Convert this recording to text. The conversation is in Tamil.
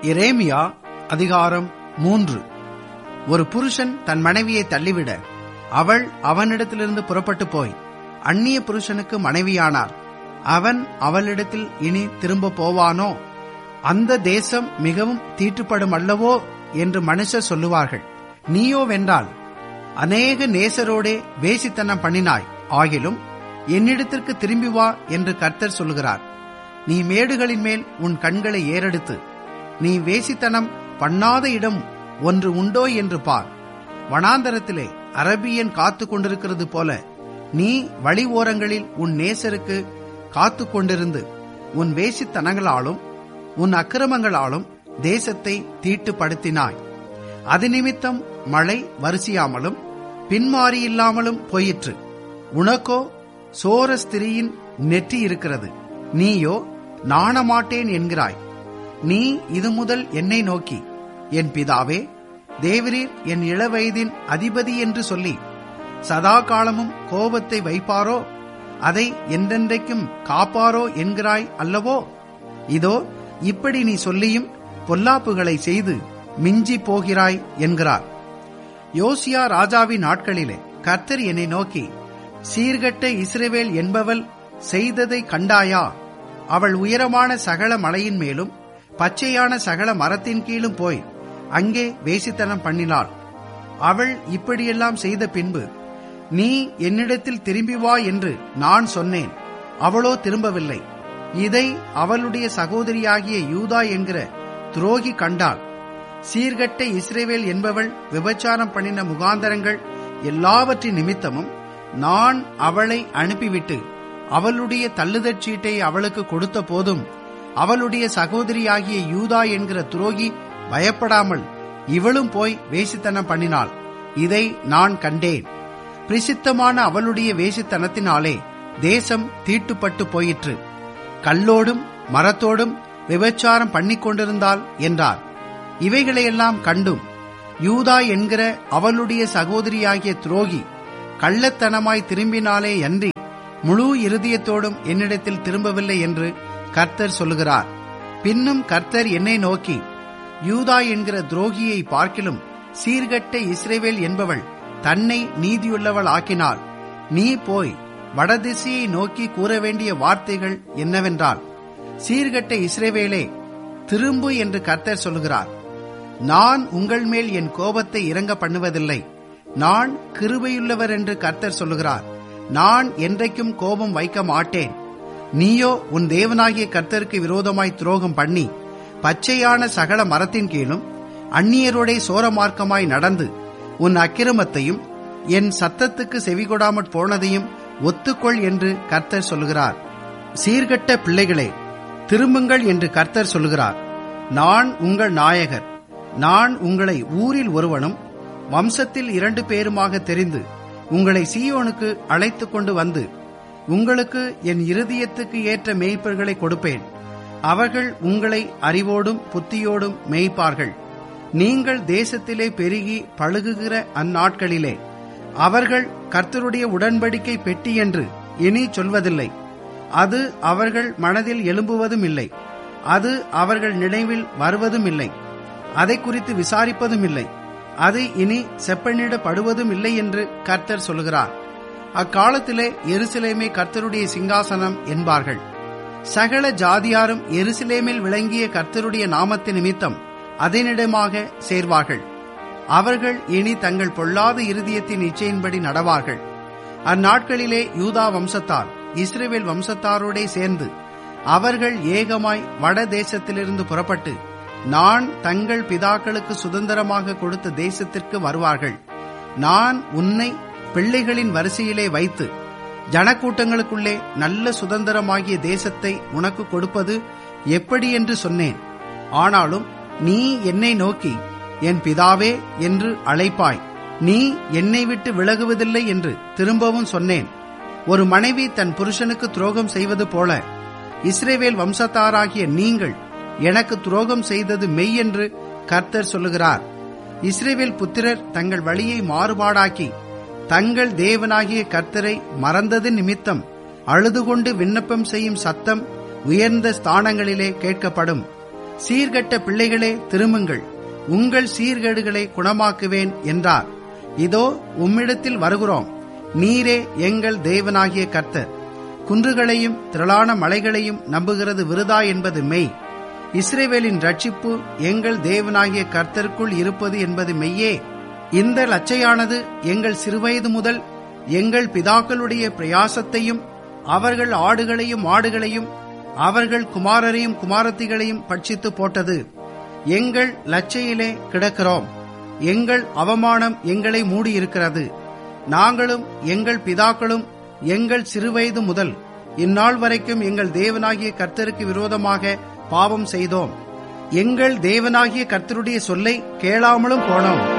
எரேமியா அதிகாரம் மூன்று ஒரு புருஷன் தன் மனைவியை தள்ளிவிட அவள் அவனிடத்திலிருந்து புறப்பட்டு போய் அந்நிய புருஷனுக்கு மனைவியானார் அவன் அவளிடத்தில் இனி திரும்ப போவானோ அந்த தேசம் மிகவும் தீட்டுப்படும் அல்லவோ என்று மனுஷர் சொல்லுவார்கள் நீயோ வென்றால் அநேக நேசரோடே வேசித்தனம் பண்ணினாய் ஆகிலும் என்னிடத்திற்கு திரும்பி வா என்று கர்த்தர் சொல்லுகிறார் நீ மேடுகளின் மேல் உன் கண்களை ஏறெடுத்து நீ வேசித்தனம் பண்ணாத இடம் ஒன்று உண்டோ என்று பார் வனாந்தரத்திலே அரபியன் காத்து கொண்டிருக்கிறது போல நீ வழி ஓரங்களில் உன் நேசருக்கு காத்து கொண்டிருந்து உன் வேசித்தனங்களாலும் உன் அக்கிரமங்களாலும் தேசத்தை தீட்டுப்படுத்தினாய் அது நிமித்தம் மழை வரிசையாமலும் பின்மாறியில்லாமலும் போயிற்று உனக்கோ சோர ஸ்திரியின் நெற்றி இருக்கிறது நீயோ நாணமாட்டேன் என்கிறாய் நீ இது முதல் என்னை நோக்கி என் பிதாவே தேவரீர் என் இளவயதின் அதிபதி என்று சொல்லி சதா காலமும் கோபத்தை வைப்பாரோ அதை என்றென்றைக்கும் காப்பாரோ என்கிறாய் அல்லவோ இதோ இப்படி நீ சொல்லியும் பொல்லாப்புகளை செய்து மிஞ்சி போகிறாய் என்கிறார் யோசியா ராஜாவின் நாட்களிலே கர்த்தர் என்னை நோக்கி சீர்கட்ட இஸ்ரவேல் என்பவள் செய்ததை கண்டாயா அவள் உயரமான சகல மலையின் மேலும் பச்சையான சகல மரத்தின் கீழும் போய் அங்கே வேசித்தனம் பண்ணினாள் அவள் இப்படியெல்லாம் செய்த பின்பு நீ என்னிடத்தில் திரும்பி வா என்று நான் சொன்னேன் அவளோ திரும்பவில்லை இதை அவளுடைய சகோதரியாகிய யூதா என்கிற துரோகி கண்டாள் சீர்கட்ட இஸ்ரேவேல் என்பவள் விபச்சாரம் பண்ணின முகாந்தரங்கள் எல்லாவற்றின் நிமித்தமும் நான் அவளை அனுப்பிவிட்டு அவளுடைய தள்ளுதற் சீட்டை அவளுக்கு கொடுத்த போதும் அவளுடைய சகோதரியாகிய யூதா என்கிற துரோகி பயப்படாமல் இவளும் போய் வேசித்தனம் பண்ணினாள் இதை நான் கண்டேன் பிரசித்தமான அவளுடைய வேசித்தனத்தினாலே தேசம் தீட்டுப்பட்டு போயிற்று கல்லோடும் மரத்தோடும் விபச்சாரம் பண்ணிக் கொண்டிருந்தாள் என்றார் இவைகளையெல்லாம் கண்டும் யூதா என்கிற அவளுடைய சகோதரியாகிய துரோகி கள்ளத்தனமாய் திரும்பினாலே அன்றி முழு இருதயத்தோடும் என்னிடத்தில் திரும்பவில்லை என்று கர்த்தர் சொல்லுகிறார் பின்னும் கர்த்தர் என்னை நோக்கி யூதா என்கிற துரோகியை பார்க்கிலும் சீர்கட்ட இஸ்ரேவேல் என்பவள் தன்னை நீதியுள்ளவள் ஆக்கினாள் நீ போய் வடதிசையை நோக்கி கூற வேண்டிய வார்த்தைகள் என்னவென்றால் சீர்கட்ட இஸ்ரேவேலே திரும்பு என்று கர்த்தர் சொல்லுகிறார் நான் உங்கள் மேல் என் கோபத்தை இறங்க பண்ணுவதில்லை நான் கிருபையுள்ளவர் என்று கர்த்தர் சொல்லுகிறார் நான் என்றைக்கும் கோபம் வைக்க மாட்டேன் நீயோ உன் தேவனாகிய கர்த்தருக்கு விரோதமாய் துரோகம் பண்ணி பச்சையான சகல மரத்தின் கீழும் அந்நியரோடே சோரமார்க்கமாய் நடந்து உன் அக்கிரமத்தையும் என் சத்தத்துக்கு செவிகொடாமற் போனதையும் ஒத்துக்கொள் என்று கர்த்தர் சொல்லுகிறார் சீர்கட்ட பிள்ளைகளே திரும்புங்கள் என்று கர்த்தர் சொல்லுகிறார் நான் உங்கள் நாயகர் நான் உங்களை ஊரில் ஒருவனும் வம்சத்தில் இரண்டு பேருமாக தெரிந்து உங்களை சீயோனுக்கு அழைத்து கொண்டு வந்து உங்களுக்கு என் இருதயத்துக்கு ஏற்ற மேய்ப்பர்களை கொடுப்பேன் அவர்கள் உங்களை அறிவோடும் புத்தியோடும் மேய்ப்பார்கள் நீங்கள் தேசத்திலே பெருகி பழகுகிற அந்நாட்களிலே அவர்கள் கர்த்தருடைய உடன்படிக்கை பெட்டி என்று இனி சொல்வதில்லை அது அவர்கள் மனதில் எழும்புவதும் இல்லை அது அவர்கள் நினைவில் வருவதும் இல்லை அதை குறித்து விசாரிப்பதும் இல்லை அது இனி செப்பனிடப்படுவதும் இல்லை என்று கர்த்தர் சொல்கிறார் அக்காலத்திலே எருசலேமே கர்த்தருடைய சிங்காசனம் என்பார்கள் சகல ஜாதியாரும் எருசலேமில் விளங்கிய கர்த்தருடைய நாமத்து நிமித்தம் அதனிடமாக சேர்வார்கள் அவர்கள் இனி தங்கள் பொல்லாத இருதயத்தின் இச்சையின்படி நடவார்கள் அந்நாட்களிலே யூதா வம்சத்தார் இஸ்ரேவேல் வம்சத்தாரோடே சேர்ந்து அவர்கள் ஏகமாய் வட தேசத்திலிருந்து புறப்பட்டு நான் தங்கள் பிதாக்களுக்கு சுதந்திரமாக கொடுத்த தேசத்திற்கு வருவார்கள் நான் உன்னை பிள்ளைகளின் வரிசையிலே வைத்து ஜனக்கூட்டங்களுக்குள்ளே நல்ல சுதந்திரமாகிய தேசத்தை உனக்கு கொடுப்பது எப்படி என்று சொன்னேன் ஆனாலும் நீ என்னை நோக்கி என் பிதாவே என்று அழைப்பாய் நீ என்னை விட்டு விலகுவதில்லை என்று திரும்பவும் சொன்னேன் ஒரு மனைவி தன் புருஷனுக்கு துரோகம் செய்வது போல இஸ்ரேவேல் வம்சத்தாராகிய நீங்கள் எனக்கு துரோகம் செய்தது மெய் என்று கர்த்தர் சொல்லுகிறார் இஸ்ரேவேல் புத்திரர் தங்கள் வழியை மாறுபாடாக்கி தங்கள் தேவனாகிய கர்த்தரை மறந்தது நிமித்தம் அழுது கொண்டு விண்ணப்பம் செய்யும் சத்தம் உயர்ந்த ஸ்தானங்களிலே கேட்கப்படும் சீர்கெட்ட பிள்ளைகளே திரும்புங்கள் உங்கள் சீர்கேடுகளை குணமாக்குவேன் என்றார் இதோ உம்மிடத்தில் வருகிறோம் நீரே எங்கள் தேவனாகிய கர்த்தர் குன்றுகளையும் திரளான மலைகளையும் நம்புகிறது விருதா என்பது மெய் இஸ்ரேவேலின் ரட்சிப்பு எங்கள் தேவனாகிய கர்த்தருக்குள் இருப்பது என்பது மெய்யே இந்த லச்சையானது எங்கள் சிறுவயது முதல் எங்கள் பிதாக்களுடைய பிரயாசத்தையும் அவர்கள் ஆடுகளையும் மாடுகளையும் அவர்கள் குமாரரையும் குமாரத்திகளையும் பட்சித்து போட்டது எங்கள் லச்சையிலே கிடக்கிறோம் எங்கள் அவமானம் எங்களை மூடியிருக்கிறது நாங்களும் எங்கள் பிதாக்களும் எங்கள் சிறுவயது முதல் இந்நாள் வரைக்கும் எங்கள் தேவனாகிய கர்த்தருக்கு விரோதமாக பாவம் செய்தோம் எங்கள் தேவனாகிய கர்த்தருடைய சொல்லை கேளாமலும் போனோம்